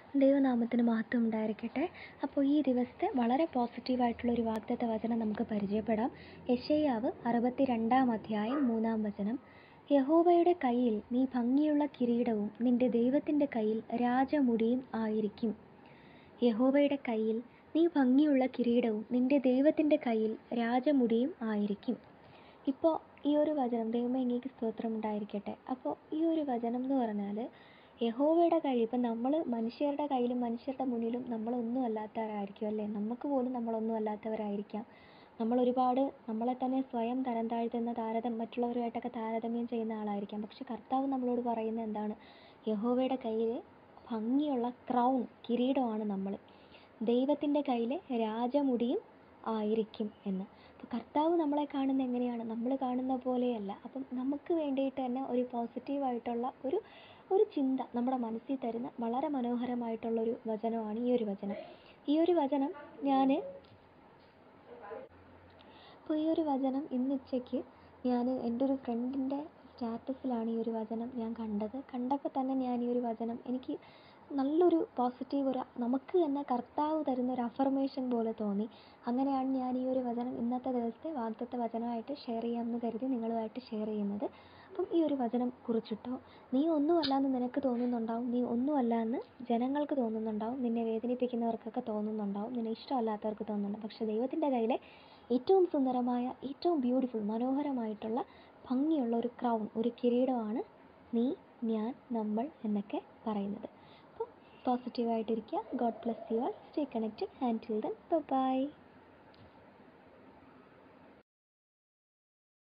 ദൈവനാമത്തിന് മഹത്വം ഉണ്ടായിരിക്കട്ടെ അപ്പോൾ ഈ ദിവസത്തെ വളരെ പോസിറ്റീവായിട്ടുള്ള ഒരു വാഗ്ദത്ത വചനം നമുക്ക് പരിചയപ്പെടാം യെശയ്യാവ് അറുപത്തി രണ്ടാം അധ്യായം മൂന്നാം വചനം യഹോവയുടെ കയ്യിൽ നീ ഭംഗിയുള്ള കിരീടവും നിന്റെ ദൈവത്തിൻ്റെ കയ്യിൽ രാജമുടിയും ആയിരിക്കും യഹോവയുടെ കയ്യിൽ നീ ഭംഗിയുള്ള കിരീടവും നിന്റെ ദൈവത്തിൻ്റെ കയ്യിൽ രാജമുടിയും ആയിരിക്കും ഇപ്പോൾ ഈ ഒരു വചനം ദൈവമേ ഇങ്ങേക്ക് സ്തോത്രം ഉണ്ടായിരിക്കട്ടെ അപ്പോൾ ഈ ഒരു വചനം എന്ന് പറഞ്ഞാൽ യഹോവയുടെ കയ്യിൽ ഇപ്പം നമ്മൾ മനുഷ്യരുടെ കയ്യിലും മനുഷ്യരുടെ മുന്നിലും നമ്മളൊന്നും അല്ലാത്തവരായിരിക്കും അല്ലേ നമുക്ക് പോലും നമ്മളൊന്നും അല്ലാത്തവരായിരിക്കാം നമ്മൾ ഒരുപാട് നമ്മളെ തന്നെ സ്വയം തരം താഴ്ത്തുന്ന താരതം മറ്റുള്ളവരുമായിട്ടൊക്കെ താരതമ്യം ചെയ്യുന്ന ആളായിരിക്കാം പക്ഷെ കർത്താവ് നമ്മളോട് പറയുന്നത് എന്താണ് യഹോവയുടെ കയ്യിൽ ഭംഗിയുള്ള ക്രൗൺ കിരീടമാണ് നമ്മൾ ദൈവത്തിൻ്റെ കയ്യിൽ രാജമുടിയും ആയിരിക്കും എന്ന് അപ്പോൾ കർത്താവ് നമ്മളെ കാണുന്നത് എങ്ങനെയാണ് നമ്മൾ കാണുന്ന പോലെയല്ല അപ്പം നമുക്ക് വേണ്ടിയിട്ട് തന്നെ ഒരു പോസിറ്റീവായിട്ടുള്ള ഒരു ഒരു ചിന്ത നമ്മുടെ മനസ്സിൽ തരുന്ന വളരെ മനോഹരമായിട്ടുള്ളൊരു വചനമാണ് ഈ ഒരു വചനം ഈ ഒരു വചനം ഞാൻ അപ്പോൾ ഈ ഒരു വചനം ഇന്ന് ഉച്ചയ്ക്ക് ഞാൻ എൻ്റെ ഒരു ഫ്രണ്ടിൻ്റെ സ്റ്റാറ്റസിലാണ് ഈ ഒരു വചനം ഞാൻ കണ്ടത് കണ്ടപ്പോൾ തന്നെ ഞാൻ ഈ ഒരു വചനം എനിക്ക് നല്ലൊരു പോസിറ്റീവ് ഒരു നമുക്ക് തന്നെ കർത്താവ് തരുന്ന ഒരു അഫർമേഷൻ പോലെ തോന്നി അങ്ങനെയാണ് ഞാൻ ഈ ഒരു വചനം ഇന്നത്തെ ദിവസത്തെ വാഗ്ദത്ത വചനമായിട്ട് ഷെയർ ചെയ്യാമെന്ന് കരുതി നിങ്ങളുമായിട്ട് ഷെയർ ചെയ്യുന്നത് അപ്പം ഈ ഒരു വചനം കുറിച്ചിട്ടോ നീ ഒന്നുമല്ല എന്ന് നിനക്ക് തോന്നുന്നുണ്ടാവും നീ ഒന്നുമല്ല എന്ന് ജനങ്ങൾക്ക് തോന്നുന്നുണ്ടാവും നിന്നെ വേദനിപ്പിക്കുന്നവർക്കൊക്കെ തോന്നുന്നുണ്ടാവും നിന്നെ ഇഷ്ടമല്ലാത്തവർക്ക് തോന്നുന്നുണ്ടാവും പക്ഷേ ദൈവത്തിൻ്റെ കയ്യിലെ ഏറ്റവും സുന്ദരമായ ഏറ്റവും ബ്യൂട്ടിഫുൾ മനോഹരമായിട്ടുള്ള ഭംഗിയുള്ള ഒരു ക്രൗൺ ഒരു കിരീടമാണ് നീ ഞാൻ നമ്മൾ എന്നൊക്കെ പറയുന്നത് അപ്പോൾ പോസിറ്റീവായിട്ടിരിക്കുക God bless you all stay connected and till then by